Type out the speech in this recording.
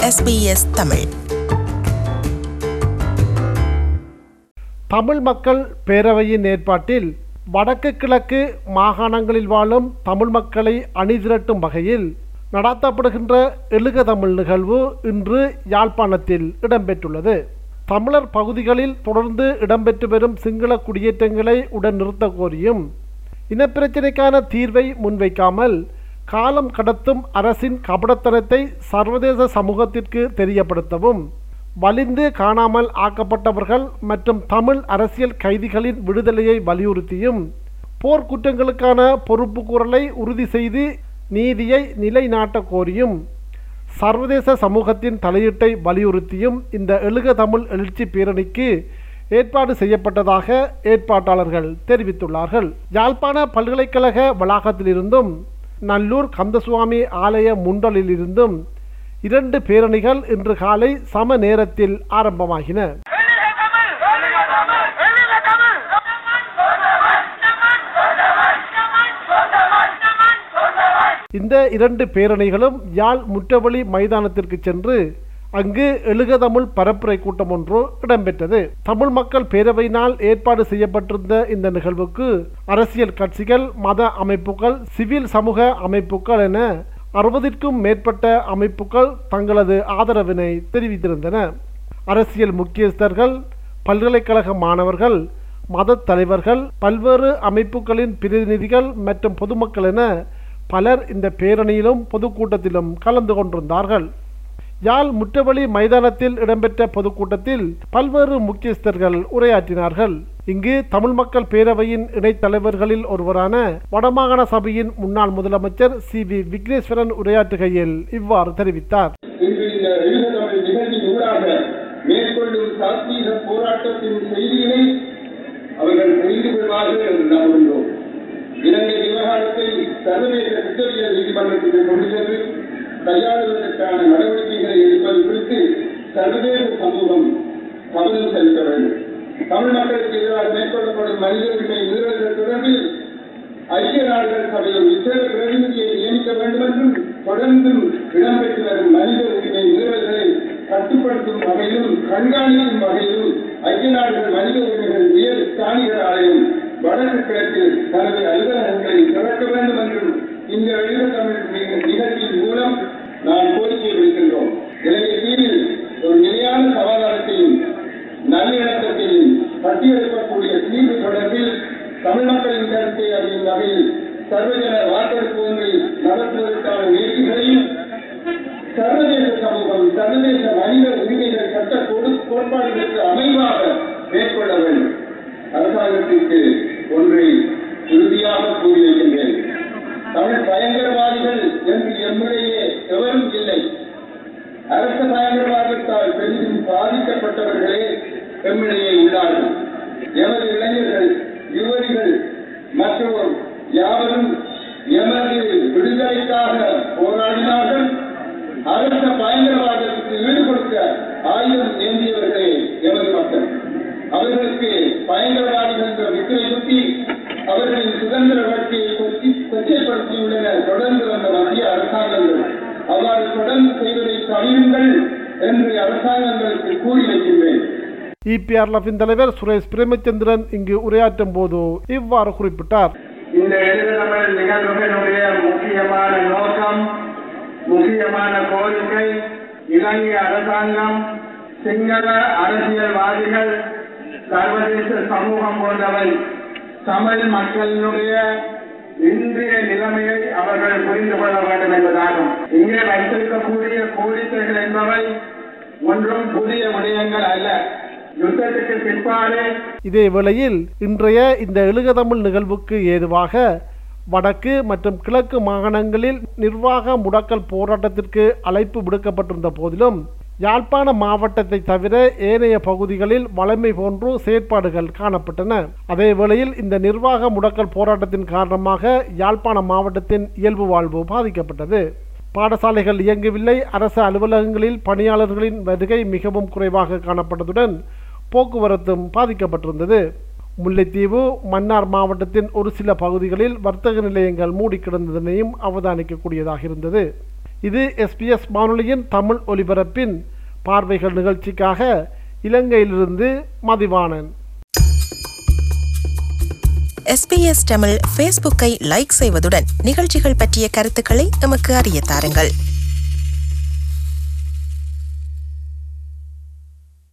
SBS Tamil Tamil மக்கள் பேரவையின் ஏற்பாட்டில் வடக்கு கிழக்கு மாகாணங்களில் வாழும் தமிழ் மக்களை அணிதிரட்டும் வகையில் நடாத்தப்படுகின்ற எழுக தமிழ் நிகழ்வு இன்று யாழ்ப்பாணத்தில் இடம்பெற்றுள்ளது தமிழர் பகுதிகளில் தொடர்ந்து இடம்பெற்று வரும் சிங்கள குடியேற்றங்களை உடன் நிறுத்த கோரியும் இனப்பிரச்சினைக்கான தீர்வை முன்வைக்காமல் காலம் கடத்தும் அரசின் கபடத்தனத்தை சர்வதேச சமூகத்திற்கு தெரியப்படுத்தவும் வலிந்து காணாமல் ஆக்கப்பட்டவர்கள் மற்றும் தமிழ் அரசியல் கைதிகளின் விடுதலையை வலியுறுத்தியும் போர்க்குற்றங்களுக்கான பொறுப்பு குரலை உறுதி செய்து நீதியை நிலைநாட்ட கோரியும் சர்வதேச சமூகத்தின் தலையீட்டை வலியுறுத்தியும் இந்த எழுக தமிழ் எழுச்சி பேரணிக்கு ஏற்பாடு செய்யப்பட்டதாக ஏற்பாட்டாளர்கள் தெரிவித்துள்ளார்கள் யாழ்ப்பாண பல்கலைக்கழக வளாகத்திலிருந்தும் நல்லூர் கந்தசுவாமி ஆலய முண்டலிலிருந்தும் இரண்டு பேரணிகள் இன்று காலை சம நேரத்தில் ஆரம்பமாகின வெளியில தமிழ் வெளியில தமிழ் வெளியில தமிழ் இந்த இரண்டு பேரணிகளும் யாழ் முற்றவழி மைதானத்திற்கு சென்று அங்கு எழுகதமிழ் பரப்புரை கூட்டம் ஒன்று இடம்பெற்றது தமிழ் மக்கள் பேரவையினால் ஏற்பாடு செய்யப்பட்டிருந்த இந்த நிகழ்வுக்கு அரசியல் கட்சிகள் மத அமைப்புகள் சிவில் சமூக அமைப்புகள் என அறுபதிற்கும் மேற்பட்ட அமைப்புகள் தங்களது ஆதரவினை தெரிவித்திருந்தன அரசியல் முக்கியஸ்தர்கள் பல்கலைக்கழக மாணவர்கள் மதத் தலைவர்கள் பல்வேறு அமைப்புகளின் பிரதிநிதிகள் மற்றும் பொதுமக்கள் என பலர் இந்த பேரணியிலும் பொதுக்கூட்டத்திலும் கலந்து கொண்டிருந்தார்கள் யாழ் முற்றவழி மைதானத்தில் இடம்பெற்ற பொதுக்கூட்டத்தில் பல்வேறு முக்கியஸ்தர்கள் உரையாற்றினார்கள் இங்கு தமிழ் மக்கள் பேரவையின் இணைத் தலைவர்களில் ஒருவரான வடமாகாண சபையின் முன்னாள் முதலமைச்சர் சி வி விக்னேஸ்வரன் உரையாற்றுகையில் இவ்வாறு தெரிவித்தார் இன்று இந்த எழுதத்தமிழ் நிகழ்ச்சியின் ஊடாக மேற்கொள்ளும் சாத்வீக போராட்டத்தின் செய்தியினை அவர்கள் தெரிந்து கொள்வார்கள் என்று நம்புகின்றோம் இலங்கை விவகாரத்தை சர்வதேச குற்றவியல் நீதிமன்றத்துக்கு கொண்டு சென்று கையாளுவதற்கான நடவடிக்கைகளை எடுப்பது குறித்து சர்வதேச சமூகம் கவனம் செலுத்த வேண்டும் தமிழ் மக்களுக்கு எதிராக மேற்கொள்ளப்படும் மனித உரிமை மீறல்கள் தொடர்பில் ஐக்கிய நாடுகள் சபையில் விசேட பிரதிநிதியை நியமிக்க வேண்டும் என்றும் தொடர்ந்தும் இடம்பெற்று வரும் மனித உரிமை மீறல்களை கட்டுப்படுத்தும் வகையிலும் கண்காணிக்கும் வகையிலும் ஐக்கிய நாடுகள் மனித உரிமைகள் உயர் ஸ்தானிகர் ஆலயம் வடக்கு கிழக்கில் தனது அலுவலகங்களை திறக்க வேண்டும் என்றும் இந்த எழுத தமிழ் நி- நிகழ்ச்சியின் மூலம் நாம் கோரிக்கை விடுக்கின்றோம் இலங்கை தீவில் ஒரு நிலையான சமாதானத்தையும் நல்லிணக்கத்தையும் கட்டியெழுப்பக்கூடிய தீர்வு தொடர்பில் தமிழ் மக்களின் கருத்தை அறியும் வகையில் சர்வஜன வாக்கெடுப்பு ஒன்றை நடத்துவதற்கான முயற்சிகளையும் சர்வதேச சமூகம் சர்வதேச மனித உரிமைகள் சட்ட கொடு- கோட்பாடுகளுக்கு அமைவாக மேற்கொள்ள வேண்டும் அரசாங்கத்திற்கு ஒன்றை உறுதியாக கூறி வைக்கின்றேன் தமிழ் பயங்கரவாதிகள் என்று எம்மிடையே எவரும் இல்லை அரச பயங்கரவாதத்தால் பெரிதும் பாதிக்கப்பட்டவர்களே எம்மிடையே உள்ளார்கள் எமது இளைஞர்கள் யுவதிகள் மற்றும் யாவரும் எமது விடுதலைக்காக போராடினார்கள் அரச பயங்கரவாதத்துக்கு ஈடுபடுத்த ஆயுதம் ஏந்தியவர்களே எமது மக்கள் அவர்களுக்கு பயங்கரவாதிகள் என்ற முத்திரை குத்தி அவர்களின் சுதந்திர வாழ்க்கையை கொச்சி கொச்சைப்படுத்தியுள்ளன தொடர்ந்து வந்த மத்திய அரசாங்கங்கள் அவ்வாறு தொடர்ந்து செய்வதை தவிருங்கள் என்று அரசாங்கங்களுக்கு கூறி வைக்கின்றேன் இபிஆர்எஃபின் தலைவர் சுரேஷ் பிரேமச்சந்திரன் இங்கு உரையாற்றும் போது இவ்வாறு குறிப்பிட்டார் இந்த எழுதமிழ் நிகழ்வுகளுடைய முக்கியமான நோக்கம் முக்கியமான கோரிக்கை இலங்கை அரசாங்கம் சிங்கள அரசியல்வாதிகள் சர்வதேச சமூகம் போன்றவை தமிழ் மக்களினுடைய இன்றைய நிலைமையை அவர்கள் புரிந்து கொள்ள வேண்டும் என்பதாகும் இங்கே வைத்திருக்கக்கூடிய கோரிக்கைகள் என்பவை ஒன்றும் புதிய விடயங்கள் அல்ல யுத்தத்துக்கு பிற்பாடு இதே வேளையில் இன்றைய இந்த எழுகதமிழ் நிகழ்வுக்கு ஏதுவாக வடக்கு மற்றும் கிழக்கு மாகாணங்களில் நிர்வாக முடக்கல் போராட்டத்திற்கு அழைப்பு விடுக்கப்பட்டிருந்த போதிலும் யாழ்ப்பாண மாவட்டத்தை தவிர ஏனைய பகுதிகளில் வளமை போன்று செயற்பாடுகள் காணப்பட்டன அதே வேளையில் இந்த நிர்வாக முடக்கல் போராட்டத்தின் காரணமாக யாழ்ப்பாண மாவட்டத்தின் இயல்பு வாழ்வு பாதிக்கப்பட்டது பாடசாலைகள் இயங்கவில்லை அரசு அலுவலகங்களில் பணியாளர்களின் வருகை மிகவும் குறைவாக காணப்பட்டதுடன் போக்குவரத்தும் பாதிக்கப்பட்டிருந்தது முல்லைத்தீவு மன்னார் மாவட்டத்தின் ஒரு சில பகுதிகளில் வர்த்தக நிலையங்கள் மூடி கிடந்ததனையும் அவதானிக்கக்கூடியதாக இருந்தது இது எஸ்பிஎஸ் வானொலியின் தமிழ் ஒலிபரப்பின் பார்வைகள் நிகழ்ச்சிக்காக இலங்கையிலிருந்து மதிவாணன் எஸ்பிஎஸ் தமிழ் ஃபேஸ்புக்கை லைக் செய்வதுடன் நிகழ்ச்சிகள் பற்றிய கருத்துக்களை எமக்கு அறிய தாருங்கள்